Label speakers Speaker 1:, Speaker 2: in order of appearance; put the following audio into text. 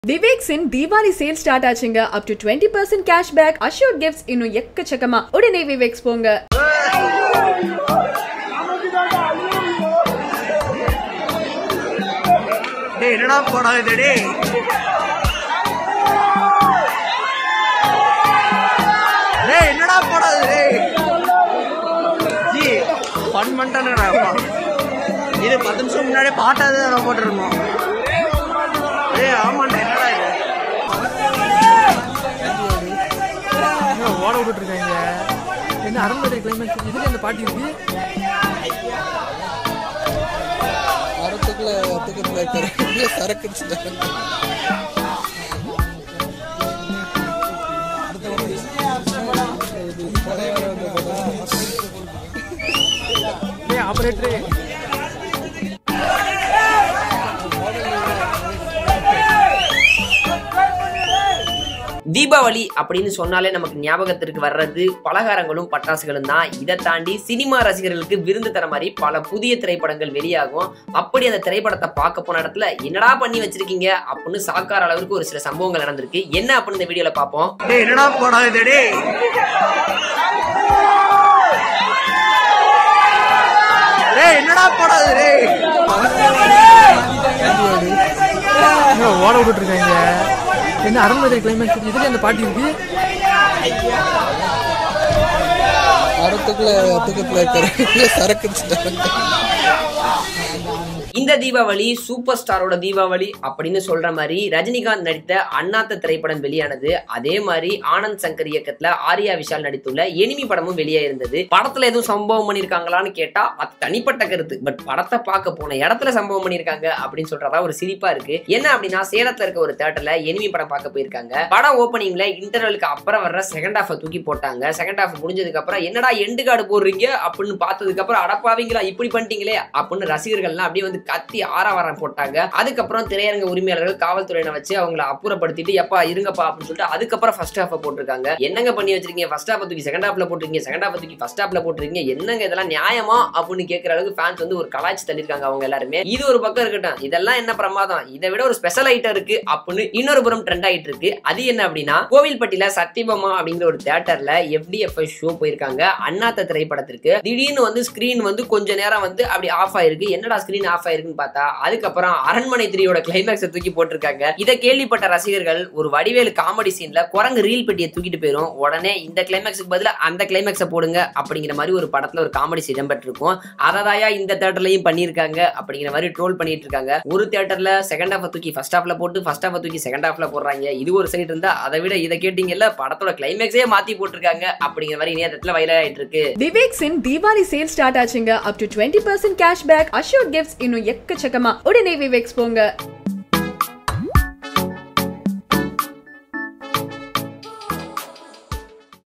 Speaker 1: விவேக்ஸின் Deepavali sale start ஆச்சுங்க up to twenty percent cash back assured gifts இன்னும் எக்கச்சக்கமா உடனே விவேக்ஸ் போங்க
Speaker 2: டேய் என்னடா படம் இது டேய் டேய் என்னடா படம் இது டேய் ஜி ஃபன் பண்ணிட்டானுடா இது பத்து நிமிஷம் முன்னாடியே பாட்டாவது நான் போட்டிருந்தோம் ஏய் ஆமாண்டா என்னடா இது
Speaker 3: என்ன ஓட விட்டுட்டு இருக்காங்க என்ன அரண்மனை கிளைமேக்ஸ் இதுல அந்த பாட்டி இருக்கு
Speaker 4: மரத்துக்குள்ள ஒத்துக்கத்துல இருக்கிற சரக்கு
Speaker 3: ஏய் ஆபரேட்டரே
Speaker 5: தீபாவளி அப்படின்னு சொன்னாலே நமக்கு ஞாபகத்திற்கு வர்றது பலகாரங்களும் பட்டாசுகளும் தான் இதை தாண்டி சினிமா ரசிகர்களுக்கு விருந்து தர மாதிரி பல புதிய திரைப்படங்கள் வெளியாகும் அப்படி அந்த திரைப்படத்தை பார்க்க போன இடத்துல என்னடா பண்ணி வச்சிருக்கீங்க அப்படின்னு சாக்கார அளவுக்கு ஒரு சில சம்பவங்கள் நடந்திருக்கு என்ன அப்படின்னு இந்த வீடியோல பார்ப்போம்
Speaker 2: டேய் என்னடா படம் இது டேய் டேய் என்னடா படம் இது டேய்
Speaker 3: என்ன ஓட விட்டுட்டு இருக்காங்க என்ன அரண்மனை கிளைமேக்ஸ் இதுல அந்த பாட்டி இருக்கு
Speaker 4: மரத்துக்குள்ள ஒத்துக்கத்துல இருக்கிற சரக்கு
Speaker 5: இந்த தீபாவளி சூப்பர் ஸ்டாரோட தீபாவளி அப்படின்னு சொல்ற மாதிரி ரஜினிகாந்த் நடித்த அண்ணாத்த திரைப்படம் வெளியானது அதே மாதிரி ஆனந்த் சங்கர் இயக்கத்துல ஆர்யா விஷால் நடித்துள்ள எனிமி படமும் வெளியே இருந்தது படத்துல எதுவும் சம்பவம் பண்ணிருக்காங்களான்னு கேட்டா அது தனிப்பட்ட கருத்து பட் படத்தை பார்க்க போன இடத்துல சம்பவம் பண்ணிருக்காங்க அப்படின்னு சொல்றதா ஒரு சிரிப்பா இருக்கு என்ன அப்படின்னா சேலத்துல இருக்க ஒரு தேட்டர்ல எனிமி படம் பார்க்க போயிருக்காங்க படம் ஓப்பனிங்ல இன்டர்வலுக்கு அப்புறம் வர்ற செகண்ட் ஹாஃப் தூக்கி போட்டாங்க செகண்ட் ஹாஃப் முடிஞ்சதுக்கு அப்புறம் என்னடா எண்டு கார்டு போடுறீங்க அப்படின்னு பார்த்ததுக்கு அப்புறம் அடப்பாவீங்களா இப்படி பண்ணிட்டீங்களே அப்படின்னு ரசிகர்கள்லாம் அப்படியே வந்து கத்தி ஆரவாரம் போட்டாங்க அதுக்கப்புறம் திரையரங்க உரிமையாளர்கள் காவல்துறையினை வச்சு அவங்கள அப்புறப்படுத்திட்டு எப்பா இருங்கப்பா அப்படின்னு சொல்லிட்டு அதுக்கப்புறம் ஃபர்ஸ்ட் ஹாஃப் போட்டிருக்காங்க என்னங்க பண்ணி வச்சிருக்கீங்க ஃபர்ஸ்ட் ஹாஃப் தூக்கி செகண்ட் ஹாஃப்ல போட்டிருக்கீங்க செகண்ட் ஹாஃப் தூக்கி ஃபர்ஸ்ட் ஹாஃப்ல போட்டிருக்கீங்க என்னங்க இதெல்லாம் நியாயமா அப்படின்னு கேட்கற அளவுக்கு ஃபேன்ஸ் வந்து ஒரு கலாய்ச்சி தள்ளிருக்காங்க அவங்க எல்லாருமே இது ஒரு பக்கம் இருக்கட்டும் இதெல்லாம் என்ன பிரமாதம் இதை விட ஒரு ஸ்பெஷல் ஐட்டம் இருக்கு அப்படின்னு இன்னொரு புறம் ட்ரெண்ட் ஆயிட்டு இருக்கு அது என்ன அப்படின்னா கோவில்பட்டியில சத்தியபாமா அப்படிங்கிற ஒரு தேட்டர்ல எஃப்டிஎஃப்எஸ் ஷோ போயிருக்காங்க அண்ணாத்த திரைப்படத்திற்கு திடீர்னு வந்து ஸ்கிரீன் வந்து கொஞ்ச நேரம் வந்து அப்படி ஆஃப் ஆயிருக்கு என்னடா ஸ்கிரீன் ஆஃப் ஆயிருக்குன்னு பார்த்தா அதுக்கப்புறம் அரண்மனை த்ரீயோட கிளைமேக்ஸை தூக்கி போட்டிருக்காங்க இதை கேள்விப்பட்ட ரசிகர்கள் ஒரு வடிவேலு காமெடி சீன்ல குரங்கு ரீல் பெட்டியை தூக்கிட்டு போயிரும் உடனே இந்த கிளைமேக்ஸுக்கு பதிலா அந்த கிளைமேக்ஸை போடுங்க அப்படிங்கிற மாதிரி ஒரு படத்துல ஒரு காமெடி சீன் இடம்பெற்றிருக்கும் அததாயா இந்த தேட்டர்லயும் பண்ணியிருக்காங்க அப்படிங்கிற மாதிரி ட்ரோல் பண்ணிட்டு இருக்காங்க ஒரு தேட்டர்ல செகண்ட் ஹாஃப் தூக்கி ஃபர்ஸ்ட் ஹாஃப்ல போட்டு ஃபர்ஸ்ட் ஹாஃப் தூக்கி செகண்ட் ஹாஃப்ல போடுறாங்க இது ஒரு சைடு இருந்தா அதை விட இதை கேட்டீங்கல்ல படத்தோட கிளைமேக்ஸே மாத்தி போட்டிருக்காங்க அப்படிங்கிற மாதிரி இணையதளத்துல வைரல் ஆயிட்டு இருக்கு
Speaker 1: விவேக்ஸின் தீபாவளி சேல் ஸ்டார்ட் ஆச்சுங்க up to twenty percent cash back assured gifts இன்னும் எக்கச்சக்கமா உடனே விவேக்ஸ் போங்க